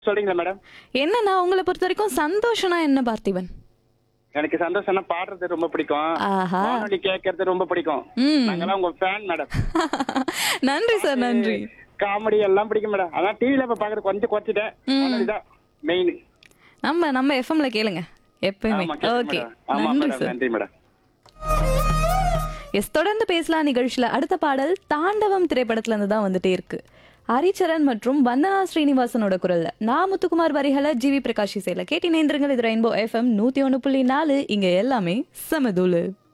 சொல்றீங்களா மேடம் என்னன்னா உங்களை பொறுத்த வரைக்கும் சந்தோஷம்னா என்ன பார்த்திபன் எனக்கு சந்தோஷம்னா பாடுறது ரொம்ப பிடிக்கும் ஆஹா வானொலி கேட்கறது ரொம்ப பிடிக்கும் ம் நாங்கெல்லாம் உங்க ஃபேன் மேடம் நன்றி சார் நன்றி காமெடி எல்லாம் பிடிக்கும் மேடம் அதான் டிவில இப்ப பாக்குறது கொஞ்சம் குறைச்சிட்டேன் வானொலி தான் மெயின் நம்ம நம்ம எஃப்எம்ல கேளுங்க எப்பயுமே ஆமா கேட்க ஓகே மேடம். ஆமா நன்றி மேடம் சார் நன்றி மேடம் எஸ் தொடர்ந்து பேசலாம் நிகழ்ச்சியில அடுத்த பாடல் தாண்டவம் திரைப்படத்துல இருந்து தான் வந்துட்டே இருக்கு ஹரிச்சரன் மற்றும் வந்தனா ஸ்ரீனிவாசனோட குரல்ல நான் முத்துக்குமார் வரிகளை ஜிவி பிரகாஷ் இசையில கேட்டினேந்திரங்கள் இது ரெயின்போ எஃப்எம் நூத்தி ஒண்ணு புள்ளி நாலு இங்க எல்லாமே சமதுலு